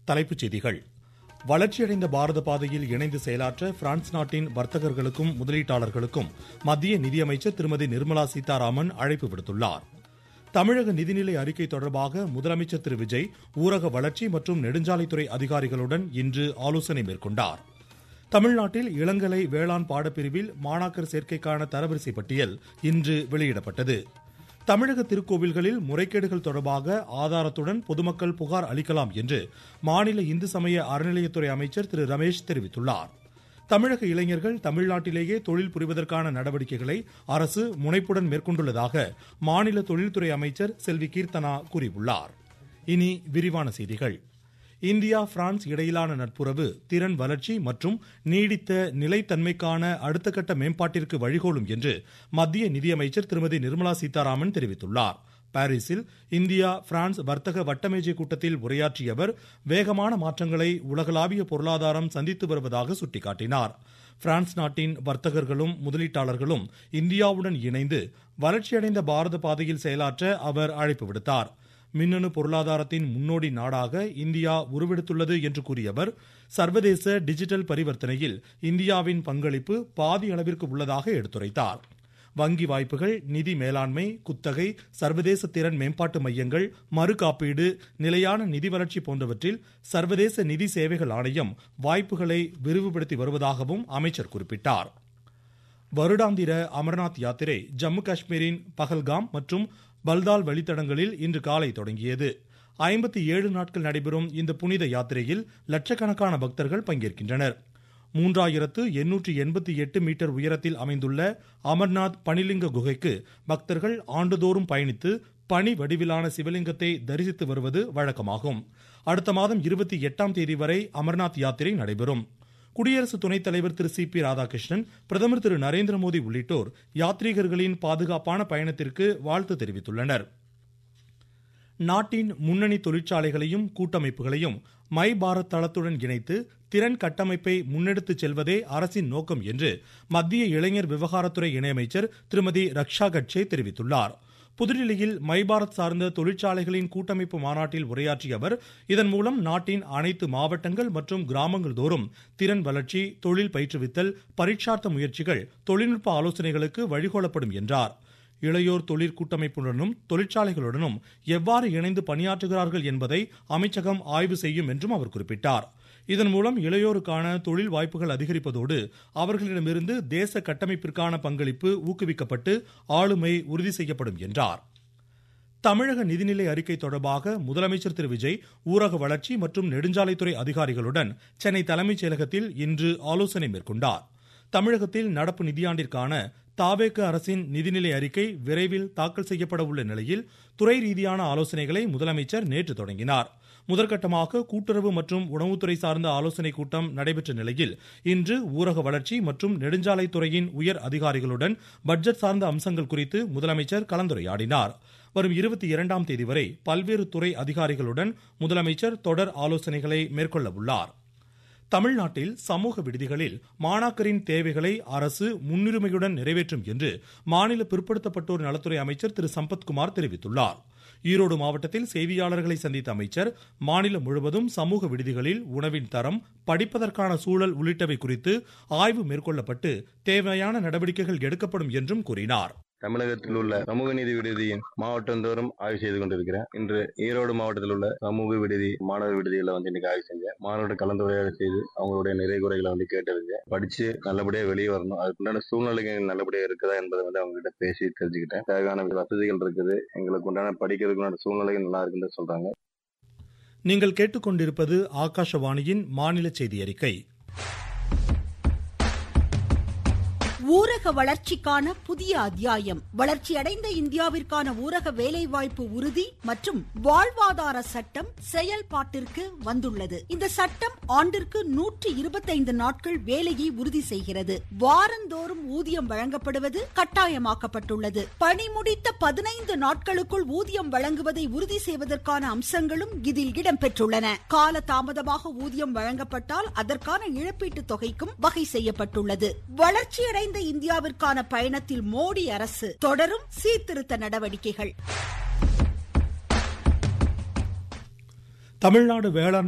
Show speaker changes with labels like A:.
A: தலைப்புச் செய்திகள் வளர்ச்சியடைந்த பாரத பாதையில் இணைந்து செயலாற்ற பிரான்ஸ் நாட்டின் வர்த்தகர்களுக்கும் முதலீட்டாளர்களுக்கும் மத்திய நிதியமைச்சர் திருமதி நிர்மலா சீதாராமன் அழைப்பு விடுத்துள்ளார் தமிழக நிதிநிலை அறிக்கை தொடர்பாக முதலமைச்சர் திரு விஜய் ஊரக வளர்ச்சி மற்றும் நெடுஞ்சாலைத்துறை அதிகாரிகளுடன் இன்று ஆலோசனை மேற்கொண்டார் தமிழ்நாட்டில் இளங்கலை வேளாண் பாடப்பிரிவில் மாணாக்கர் சேர்க்கைக்கான தரவரிசை பட்டியல் இன்று வெளியிடப்பட்டது தமிழக திருக்கோவில்களில் முறைகேடுகள் தொடர்பாக ஆதாரத்துடன் பொதுமக்கள் புகார் அளிக்கலாம் என்று மாநில இந்து சமய அறநிலையத்துறை அமைச்சர் திரு ரமேஷ் தெரிவித்துள்ளார் தமிழக இளைஞர்கள் தமிழ்நாட்டிலேயே தொழில் புரிவதற்கான நடவடிக்கைகளை அரசு முனைப்புடன் மேற்கொண்டுள்ளதாக மாநில தொழில்துறை அமைச்சர் செல்வி கீர்த்தனா கூறியுள்ளார் இனி விரிவான செய்திகள் இந்தியா பிரான்ஸ் இடையிலான நட்புறவு திறன் வளர்ச்சி மற்றும் நீடித்த நிலைத்தன்மைக்கான அடுத்த கட்ட மேம்பாட்டிற்கு வழிகோலும் என்று மத்திய நிதியமைச்சர் திருமதி நிர்மலா சீதாராமன் தெரிவித்துள்ளார் பாரிஸில் இந்தியா பிரான்ஸ் வர்த்தக வட்டமேஜை கூட்டத்தில் உரையாற்றிய அவர் வேகமான மாற்றங்களை உலகளாவிய பொருளாதாரம் சந்தித்து வருவதாக சுட்டிக்காட்டினார் பிரான்ஸ் நாட்டின் வர்த்தகர்களும் முதலீட்டாளர்களும் இந்தியாவுடன் இணைந்து வளர்ச்சியடைந்த பாரத பாதையில் செயலாற்ற அவர் அழைப்பு விடுத்தார் மின்னணு பொருளாதாரத்தின் முன்னோடி நாடாக இந்தியா உருவெடுத்துள்ளது என்று கூறிய அவர் சர்வதேச டிஜிட்டல் பரிவர்த்தனையில் இந்தியாவின் பங்களிப்பு பாதி அளவிற்கு உள்ளதாக எடுத்துரைத்தார் வங்கி வாய்ப்புகள் நிதி மேலாண்மை குத்தகை சர்வதேச திறன் மேம்பாட்டு மையங்கள் மறு காப்பீடு நிலையான நிதி வளர்ச்சி போன்றவற்றில் சர்வதேச நிதி சேவைகள் ஆணையம் வாய்ப்புகளை விரிவுபடுத்தி வருவதாகவும் அமைச்சர் குறிப்பிட்டார் வருடாந்திர அமர்நாத் யாத்திரை ஜம்மு காஷ்மீரின் பஹல்காம் மற்றும் பல்தால் வழித்தடங்களில் இன்று காலை தொடங்கியது ஐம்பத்தி ஏழு நாட்கள் நடைபெறும் இந்த புனித யாத்திரையில் லட்சக்கணக்கான பக்தர்கள் பங்கேற்கின்றனர் மூன்றாயிரத்து எண்ணூற்றி எண்பத்தி எட்டு மீட்டர் உயரத்தில் அமைந்துள்ள அமர்நாத் பனிலிங்க குகைக்கு பக்தர்கள் ஆண்டுதோறும் பயணித்து பனி வடிவிலான சிவலிங்கத்தை தரிசித்து வருவது வழக்கமாகும் அடுத்த மாதம் இருபத்தி எட்டாம் தேதி வரை அமர்நாத் யாத்திரை நடைபெறும் குடியரசு துணைத் தலைவர் திரு சி பி ராதாகிருஷ்ணன் பிரதமர் திரு நரேந்திர மோடி உள்ளிட்டோர் யாத்ரீகர்களின் பாதுகாப்பான பயணத்திற்கு வாழ்த்து தெரிவித்துள்ளனர் நாட்டின் முன்னணி தொழிற்சாலைகளையும் கூட்டமைப்புகளையும் மை பாரத் தளத்துடன் இணைத்து திறன் கட்டமைப்பை முன்னெடுத்துச் செல்வதே அரசின் நோக்கம் என்று மத்திய இளைஞர் விவகாரத்துறை இணையமைச்சர் திருமதி ரக்ஷா கட்சே தெரிவித்துள்ளார் புதுடில்லியில் மை பாரத் சார்ந்த தொழிற்சாலைகளின் கூட்டமைப்பு மாநாட்டில் உரையாற்றிய அவர் இதன் மூலம் நாட்டின் அனைத்து மாவட்டங்கள் மற்றும் கிராமங்கள் தோறும் திறன் வளர்ச்சி தொழில் பயிற்றுவித்தல் பரீட்சார்த்த முயற்சிகள் தொழில்நுட்ப ஆலோசனைகளுக்கு வழிகோலப்படும் என்றார் இளையோர் தொழிற் கூட்டமைப்புடனும் தொழிற்சாலைகளுடனும் எவ்வாறு இணைந்து பணியாற்றுகிறார்கள் என்பதை அமைச்சகம் ஆய்வு செய்யும் என்றும் அவர் குறிப்பிட்டார் இதன் மூலம் இளையோருக்கான தொழில் வாய்ப்புகள் அதிகரிப்பதோடு அவர்களிடமிருந்து தேச கட்டமைப்பிற்கான பங்களிப்பு ஊக்குவிக்கப்பட்டு ஆளுமை உறுதி செய்யப்படும் என்றார் தமிழக நிதிநிலை அறிக்கை தொடர்பாக முதலமைச்சர் திரு விஜய் ஊரக வளர்ச்சி மற்றும் நெடுஞ்சாலைத்துறை அதிகாரிகளுடன் சென்னை தலைமைச் செயலகத்தில் இன்று ஆலோசனை மேற்கொண்டார் தமிழகத்தில் நடப்பு நிதியாண்டிற்கான தாவேக அரசின் நிதிநிலை அறிக்கை விரைவில் தாக்கல் செய்யப்பட உள்ள நிலையில் துறை ரீதியான ஆலோசனைகளை முதலமைச்சர் நேற்று தொடங்கினார் முதற்கட்டமாக கூட்டுறவு மற்றும் உணவுத்துறை சார்ந்த ஆலோசனைக் கூட்டம் நடைபெற்ற நிலையில் இன்று ஊரக வளர்ச்சி மற்றும் நெடுஞ்சாலைத்துறையின் உயர் அதிகாரிகளுடன் பட்ஜெட் சார்ந்த அம்சங்கள் குறித்து முதலமைச்சர் கலந்துரையாடினார் வரும் இருபத்தி இரண்டாம் தேதி வரை பல்வேறு துறை அதிகாரிகளுடன் முதலமைச்சர் தொடர் ஆலோசனைகளை மேற்கொள்ள உள்ளார் தமிழ்நாட்டில் சமூக விடுதிகளில் மாணாக்கரின் தேவைகளை அரசு முன்னுரிமையுடன் நிறைவேற்றும் என்று மாநில பிற்படுத்தப்பட்டோர் நலத்துறை அமைச்சர் திரு சம்பத்குமார் தெரிவித்துள்ளார் ஈரோடு மாவட்டத்தில் செய்தியாளர்களை சந்தித்த அமைச்சர் மாநிலம் முழுவதும் சமூக விடுதிகளில் உணவின் தரம் படிப்பதற்கான சூழல் உள்ளிட்டவை குறித்து ஆய்வு மேற்கொள்ளப்பட்டு தேவையான நடவடிக்கைகள் எடுக்கப்படும் என்றும் கூறினார்
B: தமிழகத்தில் உள்ள சமூக நீதி விடுதியின் மாவட்டந்தோறும் ஆய்வு செய்து கொண்டிருக்கிறேன் இன்று ஈரோடு மாவட்டத்தில் உள்ள சமூக விடுதி மாணவர் விடுதிகளை வந்து இன்னைக்கு ஆய்வு செஞ்சேன் மாணவர்களை கலந்துரையாடல் செய்து அவங்களுடைய நிறை குறைகளை வந்து கேட்டறிஞ்சேன் படிச்சு நல்லபடியா வெளியே வரணும் அதுக்குண்டான சூழ்நிலைகள் நல்லபடியா இருக்குதா என்பதை வந்து அவங்க கிட்ட பேசி தெரிஞ்சுக்கிட்டேன் தேவையான வசதிகள் இருக்குது எங்களுக்கு உண்டான படிக்கிறதுக்குண்டான சூழ்நிலைகள் நல்லா இருக்குன்னு சொல்றாங்க
A: நீங்கள் கேட்டுக்கொண்டிருப்பது ஆகாஷவாணியின் மாநில செய்தி அறிக்கை
C: ஊரக வளர்ச்சிக்கான புதிய அத்தியாயம் வளர்ச்சியடைந்த இந்தியாவிற்கான ஊரக வேலைவாய்ப்பு உறுதி மற்றும் வாழ்வாதார சட்டம் செயல்பாட்டிற்கு வந்துள்ளது இந்த சட்டம் ஆண்டிற்கு நூற்றி இருபத்தைந்து நாட்கள் வேலையை உறுதி செய்கிறது வாரந்தோறும் ஊதியம் வழங்கப்படுவது கட்டாயமாக்கப்பட்டுள்ளது பணி முடித்த பதினைந்து நாட்களுக்குள் ஊதியம் வழங்குவதை உறுதி செய்வதற்கான அம்சங்களும் இதில் இடம்பெற்றுள்ளன கால தாமதமாக ஊதியம் வழங்கப்பட்டால் அதற்கான இழப்பீட்டுத் தொகைக்கும் வகை செய்யப்பட்டுள்ளது வளர்ச்சியடைந்த இந்தியாவிற்கான பயணத்தில் மோடி அரசு தொடரும் சீர்திருத்த நடவடிக்கைகள்
A: தமிழ்நாடு வேளாண்